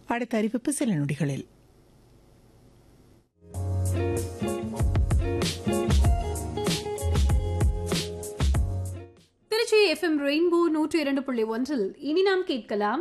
அடுத்த அறிவிப்பு சில நொடிகளில் திருச்சி எஃப்எம் ரெயின்போ நூற்றி இரண்டு புள்ளி ஒன்றில் இனி நாம் கேட்கலாம்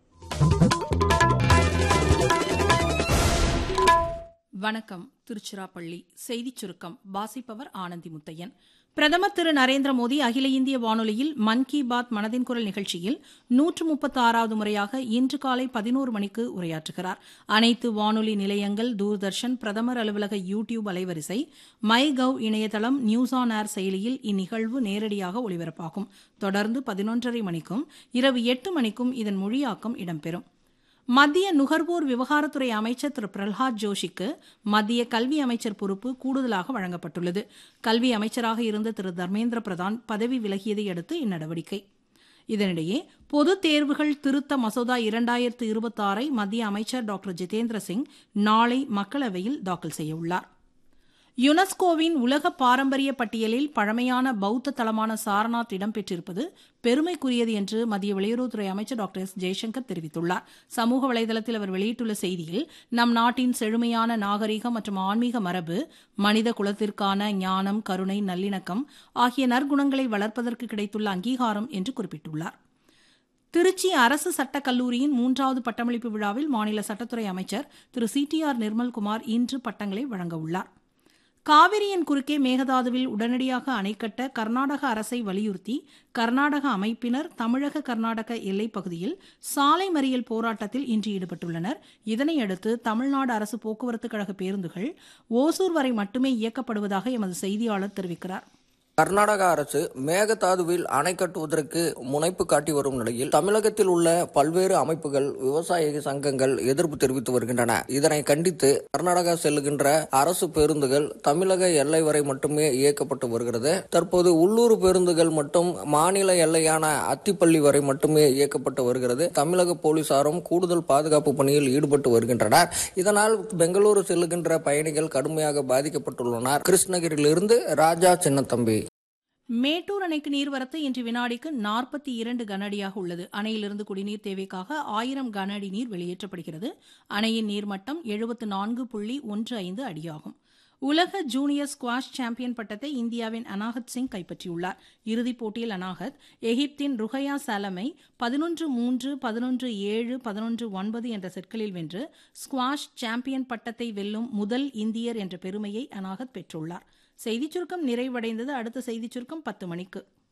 வணக்கம் திருச்சிராப்பள்ளி செய்திச் சுருக்கம் வாசிப்பவர் ஆனந்தி முத்தையன் பிரதமர் திரு நரேந்திர மோடி அகில இந்திய வானொலியில் மன் கி பாத் மனதின் குரல் நிகழ்ச்சியில் நூற்று முப்பத்தி ஆறாவது முறையாக இன்று காலை பதினோரு மணிக்கு உரையாற்றுகிறார் அனைத்து வானொலி நிலையங்கள் தூர்தர்ஷன் பிரதமர் அலுவலக யூ டியூப் அலைவரிசை மை கவ் இணையதளம் நியூஸ் ஆன் ஏர் செயலியில் இந்நிகழ்வு நேரடியாக ஒளிபரப்பாகும் தொடர்ந்து பதினொன்றரை மணிக்கும் இரவு எட்டு மணிக்கும் இதன் மொழியாக்கம் இடம்பெறும் மத்திய நுகர்வோர் விவகாரத்துறை அமைச்சர் திரு பிரல்ஹாத் ஜோஷிக்கு மத்திய கல்வி அமைச்சர் பொறுப்பு கூடுதலாக வழங்கப்பட்டுள்ளது கல்வி அமைச்சராக இருந்த திரு தர்மேந்திர பிரதான் பதவி விலகியதை அடுத்து இந்நடவடிக்கை இதனிடையே பொதுத் தேர்வுகள் திருத்த மசோதா இரண்டாயிரத்து இருபத்தாறை மத்திய அமைச்சர் டாக்டர் ஜிதேந்திர சிங் நாளை மக்களவையில் தாக்கல் செய்யவுள்ளார் யுனெஸ்கோவின் உலக பாரம்பரிய பட்டியலில் பழமையான பௌத்த தலமான சாரநாத் இடம்பெற்றிருப்பது பெருமைக்குரியது என்று மத்திய வெளியுறவுத்துறை அமைச்சர் டாக்டர் எஸ் ஜெய்சங்கர் தெரிவித்துள்ளார் சமூக வலைதளத்தில் அவர் வெளியிட்டுள்ள செய்தியில் நம் நாட்டின் செழுமையான நாகரிகம் மற்றும் ஆன்மீக மரபு மனித குலத்திற்கான ஞானம் கருணை நல்லிணக்கம் ஆகிய நற்குணங்களை வளர்ப்பதற்கு கிடைத்துள்ள அங்கீகாரம் என்று குறிப்பிட்டுள்ளார் திருச்சி அரசு சட்டக் கல்லூரியின் மூன்றாவது பட்டமளிப்பு விழாவில் மாநில சட்டத்துறை அமைச்சர் Thiru C T R Nirmalkumar இன்று பட்டங்களை வழங்கவுள்ளார் காவிரியின் குறுக்கே மேகதாதுவில் உடனடியாக அணை கட்ட கர்நாடக அரசை வலியுறுத்தி கர்நாடக அமைப்பினர் தமிழக கர்நாடக எல்லைப் பகுதியில் சாலை மறியல் போராட்டத்தில் இன்று ஈடுபட்டுள்ளனர் இதனையடுத்து தமிழ்நாடு அரசு போக்குவரத்து கழக பேருந்துகள் ஓசூர் வரை மட்டுமே இயக்கப்படுவதாக எமது செய்தியாளர் தெரிவிக்கிறார் கர்நாடக அரசு மேகதாதுவில் அணை கட்டுவதற்கு முனைப்பு காட்டி வரும் நிலையில் தமிழகத்தில் உள்ள பல்வேறு அமைப்புகள் விவசாய சங்கங்கள் எதிர்ப்பு தெரிவித்து வருகின்றன இதனை கண்டித்து கர்நாடகா செல்லுகின்ற அரசு பேருந்துகள் தமிழக எல்லை வரை மட்டுமே இயக்கப்பட்டு வருகிறது தற்போது உள்ளூர் பேருந்துகள் மட்டும் மாநில எல்லையான அத்திப்பள்ளி வரை மட்டுமே இயக்கப்பட்டு வருகிறது தமிழக போலீசாரும் கூடுதல் பாதுகாப்பு பணியில் ஈடுபட்டு வருகின்றனர் இதனால் பெங்களூரு செல்லுகின்ற பயணிகள் கடுமையாக பாதிக்கப்பட்டுள்ளனர் கிருஷ்ணகிரியிலிருந்து ராஜா சின்னத்தம்பி மேட்டூர் அணைக்கு நீர்வரத்து இன்று வினாடிக்கு நாற்பத்தி இரண்டு கனஅடியாக உள்ளது அணையிலிருந்து குடிநீர் தேவைக்காக ஆயிரம் கன அடி நீர் வெளியேற்றப்படுகிறது அணையின் நீர்மட்டம் எழுபத்து நான்கு புள்ளி ஒன்று ஐந்து அடியாகும் உலக ஜூனியர் ஸ்குவாஷ் சாம்பியன் பட்டத்தை இந்தியாவின் அனாகத் சிங் கைப்பற்றியுள்ளார் இறுதிப் போட்டியில் அனாகத் எகிப்தின் ருஹயா சாலமை பதினொன்று மூன்று பதினொன்று ஏழு பதினொன்று ஒன்பது என்ற செட்களில் வென்று ஸ்குவாஷ் சாம்பியன் பட்டத்தை வெல்லும் முதல் இந்தியர் என்ற பெருமையை அனாகத் பெற்றுள்ளார் செய்திச் சுருக்கம் நிறைவடைந்தது அடுத்த செய்திச் சுருக்கம் பத்து மணிக்கு